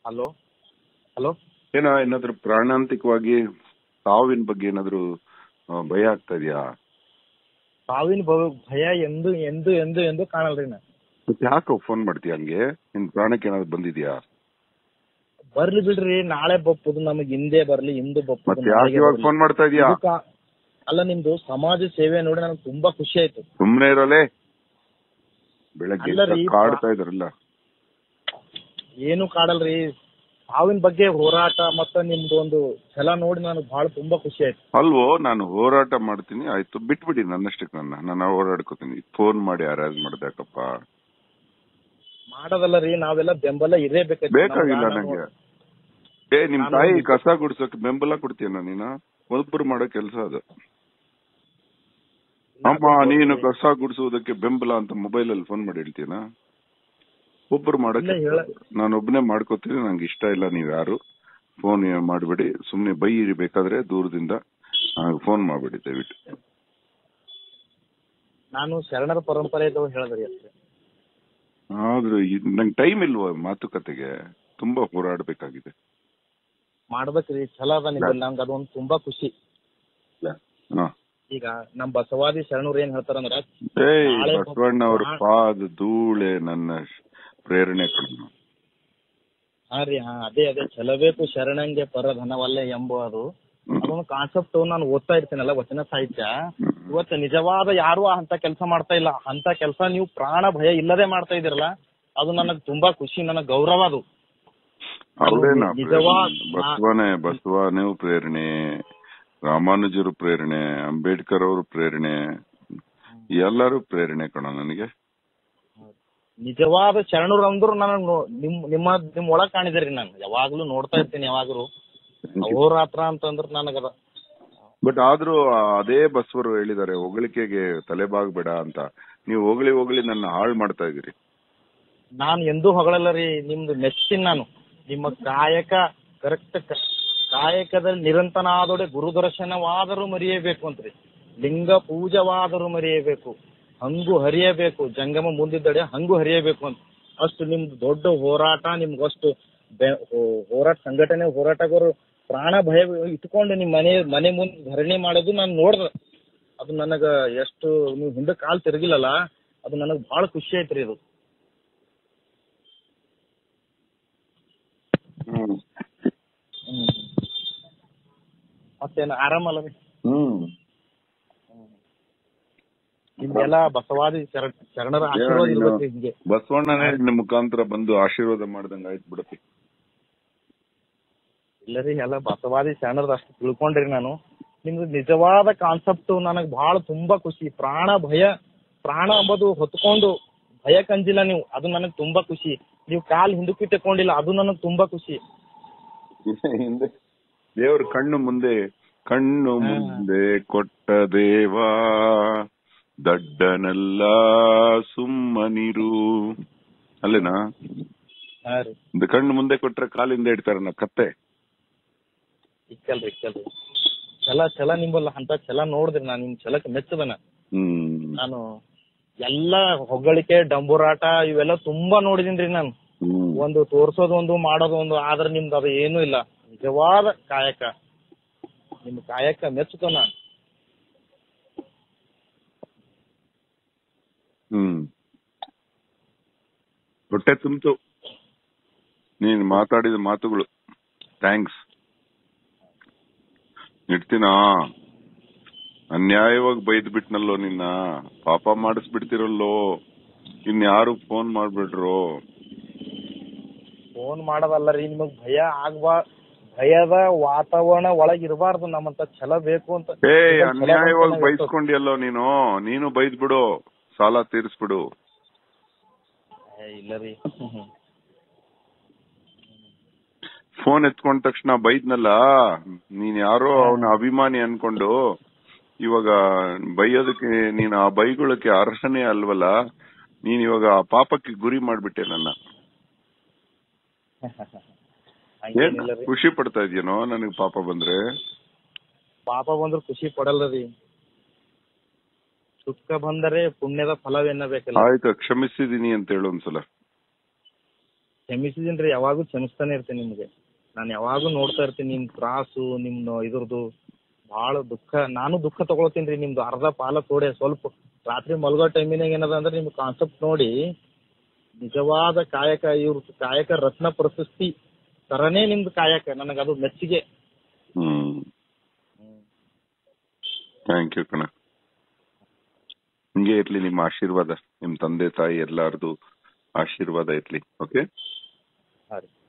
Hello hello ಏನೋ ಏನಾದ್ರು ಪ್ರಾಣಾಂತಿಕವಾಗಿ ಸಾವಿನ ಬಗ್ಗೆ ಏನಾದ್ರು ಆ, ಭಯ ಆಗ್ತಾ ಇದೆಯಾ ಸಾವಿನ ಭವ- ಭಯ ಎಂದು ಎಂದು ಎಂದು ಎಂದು ಕಾಣಲ್ರಿ ನಾ ಮತ್ತೆ ಯಾಕೆ ಫೋನ್ ಮಾಡ್ತೀಯ ಹಂಗೆ ನಿನ್ ಪ್ರಾಣಕ್ಕೆ ಏನಾದ್ರು ಬಂದಿದ್ಯಾ ಬರ್ಲಿ ಬಿಡ್ರಿ ನಾಳೆ ಬಪ್ಪುದು ನಮಗ್ ಹಿಂದೆ ಬರ್ಲಿ ಇಂದು ಬಪ್ಪುದು ಮತ್ತೆ ಯಾಕೆ ನಾಳೆಗೆ ಇವಾಗ ಬರ್ಲಿ. ಫೋನ್ ಮಾಡ್ತಾ ಇದೀಯಾ ಇದಕ್ಕ ಅಲ್ಲ ನಿಮ್ದು ಸಮಾಜ ಸೇವೆ ನೋಡಿ ನನಗೆ ತುಂಬಾ ಖುಷಿ ಆಯ್ತು ಸುಮ್ನೆ ಇರೋಲೆ ಬೆಳಗ್ಗೆ ಅಲ್ಲ ರೀ, ಎದ್ದಾಗ ಕಾಡ್ತಾ ಇದಾರಲ್ಲ ಏನು ಕಾಡಲ್ರಿ ಸಾವಿನ ಬಗ್ಗೆ ಹೋರಾಟ ಮತ್ತ ನಿಮ್ದು ಒಂದು ಛಲ ನೋಡಿ ನನಗೆ ಬಹಳ ತುಂಬಾ ಖುಷಿ ಆಯ್ತು ಅಲ್ವೋ ನಾನು ಹೋರಾಟ ಮಾಡ್ತೀನಿ ಆಯ್ತು ಬಿಟ್ಬಿಡಿ ನನ್ನಷ್ಟಕ್ಕೆ ನನ್ನ ನಾನು ಹೋರಾಡ್ಕೋತೀನಿ ಫೋನ್ ಮಾಡಿ ಯಾರ್ಯಾರು ಮಾಡ್ಬೇಕಪ್ಪ ಮಾಡೋದಲ್ಲ ರೀ ನಾವೆಲ್ಲ ಬೆಂಬಲ ಇರೇಬೇಕು ಬೇಕಾಗಿಲ್ಲ ನಂಗೆ ಏ ನಿಮ್ ನಾನು ತಾಯಿ ಒಂದು- ಕಸ ಗುಡ್ಸೋಕೆ ಬೆಂಬಲ ಕೊಡ್ತೀಯನ ನೀನು ಒಬ್ಬರು ಮಾಡೋ ಕೆಲಸ ಅದು ಅಮ್ಮ ನೀನು ಕಸ ಗುಡಿಸುವುದಕ್ಕೆ ಬೆಂಬಲ ಅಂತ ಮೊಬೈಲ್ ಅಲ್ಲಿ ಫೋನ್ ಮಾಡಿ ಹೇಳ್ತೀನ ಒಬ್ಬರು ಮಾಡಕ್ಕೆ ಇಲ್ಲ, ಹೇಳ- ನಾನು ಒಬ್ಬನೇ ಮಾಡ್ಕೋತೀನಿ ನಂಗೆ ಇಷ್ಟ ಇಲ್ಲ ನೀವ್ ಯಾರು ಫೋನ್ ಮಾಡ್ಬೇಡಿ ಸುಮ್ನೆ ಬೈಯಿರಿ ಬೇಕಾದ್ರೆ ದೂರದಿಂದ ಫೋನ್ ಮಾಡ್ಬೇಡಿ ದಯವಿಟ್ಟು ನಾನು ಶರಣರ ಪರಂಪರೆ ಇದ್ದವ ಹೇಳಿದ್ರಿ ಅಷ್ಟೇ ಆದ್ರೆ ಇದ್- ನಂಗೆ ಟೈಮ್ ಇಲ್ವೋ ಮಾತುಕತೆಗೆ ತುಂಬಾ ಹೋರಾಡ್ಬೇಕಾಗಿದೆ ಮಾಡ್ಬೇಕ್ರಿ ಛಲ ಅದ ನಿಮ್ಮಲ್ಲಿ ನಂಗೆ ಅದೊಂದು ತುಂಬಾ ಖುಷಿ ಹಾ ಈಗ ನಮ್ ಬಸವಾದಿ ಶರಣರು ಏನ್ ಹೇಳ್ತಾರಂದ್ರ ಏಯ್ ನಾಳೆ ಬಸವಣ್ಣ ಅವ್ರ ಬಾ- ಪಾದ ಧೂಳೆ ನನ್ನ ಶ- ಪ್ರೇರಣೆ ಕಣ್ಣು ಹಾ ರೀ ಹಾ ಅದೇ ಅದೇ ಛಲಬೇಕು ಶರಣಂಗೆ ಪರಧನವಲ್ಲೇ ಎಂಬುವುದು ಅದೊಂದು ಕಾನ್ಸೆಪ್ಟ್ ನಾನು ಓದ್ತಾ ಇರ್ತೀನಲ್ಲ ವಚನ ಸಾಹಿತ್ಯ ಇವತ್ತು ನಿಜವಾದ ಯಾರು ಅಂತ ಕೆಲಸ ಮಾಡ್ತಾ ಇಲ್ಲ ಅಂತ ಕೆಲಸ ನೀವು ಪ್ರಾಣ ಭಯ ಇಲ್ಲದೆ ಮಾಡ್ತಾ ಇದೀರಲ್ಲ ಅದು ನನಗ್ ತುಂಬಾ ಖುಷಿ ನನಗ್ ಗೌರವ ಅದು ಅವ್ರೇನ ನಿಜವಾದ ಬಸವನೇ ಬಸವನೇ ಪ್ರೇರಣೆ ರಾಮಾನುಜರು ಪ್ರೇರಣೆ ಅಂಬೇಡ್ಕರ್ ಅವರು ಪ್ರೇರಣೆ ಎಲ್ಲರೂ ಪ್ರೇರಣೆ ಕಣ ನನಗೆ ನಿಜವಾದ ಶರಣರು ಅಂದ್ರು ನನಗ್ ನೋ- ನಿಮ್ ನಿಮ್ಮ ನಿಮ್ ಒಳಗ್ ಕಾಣಿದ್ರಿ ನಾನು ಯಾವಾಗ್ಲೂ ನೋಡ್ತಾ ಇರ್ತೀನಿ ಯಾವಾಗ್ಲೂ ಅಹೋರಾತ್ರ ಅಂತಂದ್ರ ನನಗದ ಬಟ್ ಆದ್ರೂ ಅದೇ ಬಸವರು ಹೇಳಿದ್ದಾರೆ ಹೊಗಳಿಕೆಗೆ ತಲೆಬಾಗ್ಬೇಡ ಅಂತ ನೀವು ಹೊಗಳಿ ಹೊಗಳಿ ನನ್ನ ಹಾಳು ಮಾಡ್ತಾ ಇದೀರಿ ನಾನು ಎಂದೂ ಹೊಗಳಲ್ಲ ರೀ ನಿಮ್ದು ಮೆಚ್ಚಿನ ನಾನು ನಿಮ್ಮ ಕಾಯಕ ಕರೆಕ್ಟ್ ಕಾಯಕದಲ್ಲಿ ನಿರಂತನಾದೊಡೆ ಗುರುದರ್ಶನವಾದರೂ ಮರೆಯಬೇಕು ಅಂತ್ರಿ ಲಿಂಗ ಪೂಜವಾದರೂ ಮರೆಯಬೇಕು ಹಂಗು ಹರಿಯಬೇಕು ಜಂಗಮ ಮುಂದಿದ್ದಡೆ ಹಂಗು ಹರಿಯಬೇಕು ಅಂತ ಅಷ್ಟು ನಿಮ್ದು ದೊಡ್ಡ ಹೋರಾಟ ನಿಮ್ಗಷ್ಟು ಬೆ- ಹೋ- ಹೋರಾಟ ಸಂಘಟನೆ ಹೋರಾಟಗಾರರು ಪ್ರಾಣ ಭಯ ಇಟ್ಕೊಂಡು ನಿಮ್ ಮನೆ ಮನೆ ಮುಂದೆ ಧರಣಿ ಮಾಡೋದು ನಾನು ನೋಡ್ದೆ ಅದು ನನಗ ಎಷ್ಟು ನೀವು ಹಿಂದೆ ಕಾಲ್ ತಿರುಗಿಲ್ಲಲ್ಲ ಅದು ನನಗ್ ಬಹಳ ಖುಷಿ ಆಯ್ತ್ರಿ ಇದು ಹ್ಮ್ ಹ್ಮ್. ಮತ್ತೇನು ಆರಾಮಲ್ಲ ರೀ ಹ್ಮ್ ನಿಮ್ಗೆಲ್ಲ ಬಸವಾದಿ ಶರಣ ಶರಣರ ಆಶೀರ್ವಾದ ಇರ್ಬೇಕ್ರಿ ಹಿಂಗೆ ಬಸವಣ್ಣನೇ ನಿನ್ನ ಮುಖಾಂತರ ಬಂದು ಆಶೀರ್ವಾದ ಮಾಡ್ದಂಗ ಆಯ್ತು ಬಿಡಪ್ಪಿ ಇಲ್ಲ ರೀ ಎಲ್ಲ ಬಸವಾದಿ ಶರಣರದ ಅಷ್ಟು ತಿಳ್ಕೊಂಡ್ರಿ ನಾನು ನಿಮ್ದು ನಿಜವಾದ ಕಾನ್ಸೆಪ್ಟ್ ನನಗ್ ಬಹಳ ತುಂಬಾ ಖುಷಿ ಪ್ರಾಣ ಭಯ ಪ್ರಾಣ ಅಂಬದು ಹೊತ್ಕೊಂಡು ಭಯ ಕಂಜಿಲ್ಲ ನೀವು ಅದು ನನಗ್ ತುಂಬಾ ಖುಷಿ ನೀವು ಕಾಲ್ ಹಿಂದಕ್ಕೆ ತಕೊಂಡಿಲ್ಲ ಅದು ನನಗ್ ತುಂಬಾ ಖುಷಿ ಹಿಂದೆ ದೇವ್ರ ಕಣ್ಣು ಮುಂದೆ ಕಣ್ಣು ಹಾ. ಮುಂದೆ ಕೊಟ್ಟ ದೇವಾ ದಡ್ಡನಲ್ಲ ಸುಮ್ಮನಿರು ಅಲ್ಲೇನಾ ಹಾ ರೀ ಇದು ಕಣ್ಣು ಮುಂದೆ ಕೊಟ್ರೆ ಕಾಲಿಂದ ಇಡ್ತಾರನ್ನ ಕತ್ತೆ ಇಕ್ಕಲ್ರಿ ಇಕ್ಕಲ್ರಿ ಛಲ ಛಲ ನಿಂಬಲ್ಲ ಅಂತ ಛಲ ನೋಡಿದ್ರಿ ನಾನು ನಿಮ್ ಛಲಕ್ಕೆ ಮೆಚ್ಚದನ ಹ್ಮ್ ನಾನು ಎಲ್ಲ ಹೊಗಳಿಕೆ ಡಂಬೂರಾಟ ಇವೆಲ್ಲ ತುಂಬಾ ನೋಡಿದೀನ್ರಿ ನಾನು ಹ್ಮ್ ಒಂದು ತೋರ್ಸೋದು ಒಂದು ಮಾಡೋದು ಒಂದು ಆದ್ರೆ ನಿಮ್ದು ಅದು ಏನೂ ಇಲ್ಲ ನಿಜವಾದ ಕಾಯಕ ನಿಮ್ ಕಾಯಕ ಮೆಚ್ಚುತ್ತೋ ನಾನು ಹ್ಮ್ ಹೊಟ್ಟೆ ತುಂಬಿತು ನೀನ್ ಮಾತಾಡಿದ ಮಾತುಗಳು ಥ್ಯಾಂಕ್ಸ್ ಇಡ್ತೀನಾ ಅನ್ಯಾಯವಾಗಿ ಬೈದ್ ಬಿಟ್ನಲ್ಲೋ ನಿನ್ನ ಪಾಪ ಮಾಡಿಸ್ಬಿಡ್ತಿರಲ್ಲೋ ಇನ್ಯಾರು ಫೋನ್ ಮಾಡ್ಬಿಡ್ರು ಫೋನ್ ಮಾಡೋದಲ್ಲ ರೀ ನಿಮಗ್ ಭಯ ಆಗ್ಬಾ ಭಯದ ವಾತಾವರಣ ಒಳಗ್ ಇರಬಾರ್ದು ನಮ್ಮಂತ ಛಲ ಬೇಕು ಅಂತ ಏ ಛಲ ಅನ್ಯಾಯವಾಗಿ ಬಂತು ಬೈಸ್ಕೊಂಡಿಯಲ್ಲೋ ನೀನು ನೀನು ಬೈದ್ ಬಿಡು ಸಾಲ ತೀರಿಸ್ಬಿಡು ಏ, ಇಲ್ಲ ರೀ ಫೋನ್ ಎತ್ಕೊಂಡ ತಕ್ಷಣ ಬೈದ್ನಲ್ಲ ನೀನ್ ಯಾರೋ ಅವನ ಅಭಿಮಾನಿ ಅನ್ಕೊಂಡು ಇವಾಗ ಬೈಯೋದಕ್ಕೆ ನೀನ್ ಆ ಬೈಗುಳಕ್ಕೆ ಅರ್ಹನೇ ಅಲ್ವಲ್ಲ ನೀನ್ ಇವಾಗ ಆ ಪಾಪಕ್ಕೆ ಗುರಿ ಮಾಡ್ಬಿಟ್ಟೆ ನನ್ನ ಏನ್ ಹಂಗೇನಿಲ್ಲ ರೀ ಖುಷಿ ಪಡ್ತಾ ಇದೆಯೇನೋ ನನಗ್ ಪಾಪ ಬಂದ್ರೆ ಪಾಪ ಬಂದ್ರು ಖುಷಿ ಪಡಲ್ಲ ರೀ ಸುಖ ಬಂದರೆ ಪುಣ್ಯದ ಫಲವೆನ್ನಬೇಕಲ್ಲ ಆಯ್ತು ಕ್ಷಮಿಸಿದೀನಿ ಅಂತ ಹೇಳು ಒಂದ್ಸಲ ಕ್ಷಮಿಸಿದೀನಿ ಯಾವಾಗೂ ಕ್ಷಮಿಸ್ತಾನೆ ಇರ್ತೀನಿ ನಿಮ್ಗೆ ನಾನು ಯಾವಾಗೂ ನೋಡ್ತಾ ಇರ್ತೀನಿ ನಿಮ್ ತ್ರಾಸು ನಿಮ್ ಇದ್ರದ್ದು ಭಾಳ ದುಃಖ ನಾನು ದುಃಖ ತಗೊಳ್ತೀನಿ ರೀ ನಿಮ್ದು ಅರ್ಧ ಪಾಲ ತೋಡೆ ಸ್ವಲ್ಪ ರಾತ್ರಿ ಮಲ್ಗೋ ಟೈಮಿನಾಗ ಏನದ ಅಂದ್ರೆ ನಿಮ್ ಕಾನ್ಸೆಪ್ಟ್ ನೋಡಿ ನಿಜವಾದ ಕಾಯಕ ಇವ್ರ ಕಾಯಕ ರತ್ನ ಪ್ರಶಸ್ತಿ ತರನೇ ನಿಮ್ದು ಕಾಯಕ ನನಗೆ ಅದು ಮೆಚ್ಚುಗೆ ಹ್ಮ್ ಥ್ಯಾಂಕ್ ಯು ಕಣ ಹಿಂಗೆ ಇರ್ಲಿ ನಿಮ್ಮ ಆಶೀರ್ವಾದ ನಿಮ್ ತಂದೆ ತಾಯಿ ಎಲ್ಲಾರ್ದು ಆಶೀರ್ವಾದ ಇರ್ಲಿ ಓಕೆ ಹಾಂ ರೀ